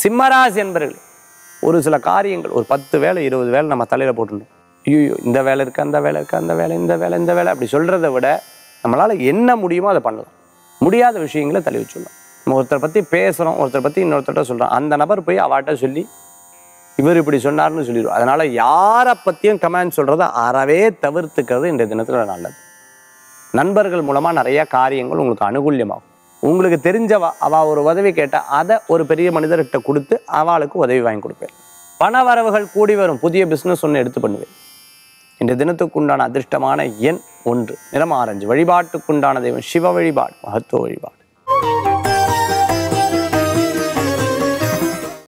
சிம்மராசி என்பர்கள் ஒரு சில காரியங்கள் ஒரு பத்து வேலை இருபது வேலை நம்ம தலையில் போட்டுருந்தோம் ஐயோ இந்த வேலை இருக்குது அந்த வேலை இருக்குது அந்த வேலை இந்த வேலை இந்த வேலை அப்படி சொல்கிறத விட நம்மளால் என்ன முடியுமோ அதை பண்ணலாம் முடியாத விஷயங்களை தள்ளி வச்சுடலாம் நம்ம ஒருத்தரை பற்றி பேசுகிறோம் ஒருத்தரை பற்றி இன்னொருத்தர்கிட்ட சொல்கிறோம் அந்த நபர் போய் அவாட்ட சொல்லி இவர் இப்படி சொன்னார்னு சொல்லிடுவோம் அதனால் யாரை பற்றியும் கமெண்ட் சொல்கிறத அறவே தவிர்த்துக்கிறது இன்றைய தினத்தில் நல்லது நண்பர்கள் மூலமாக நிறைய காரியங்கள் உங்களுக்கு அனுகூல்யமாகும் உங்களுக்கு தெரிஞ்சவா அவள் ஒரு உதவி கேட்டால் அதை ஒரு பெரிய மனிதர்கிட்ட கொடுத்து அவளுக்கு உதவி வாங்கி கொடுப்பேன் பண வரவுகள் கூடி வரும் புதிய பிஸ்னஸ் ஒன்று எடுத்து பண்ணுவேன் இந்த தினத்துக்குண்டான அதிர்ஷ்டமான எண் ஒன்று நிறம் ஆரஞ்சு வழிபாட்டுக்குண்டான தெய்வம் சிவ வழிபாடு மகத்துவ வழிபாடு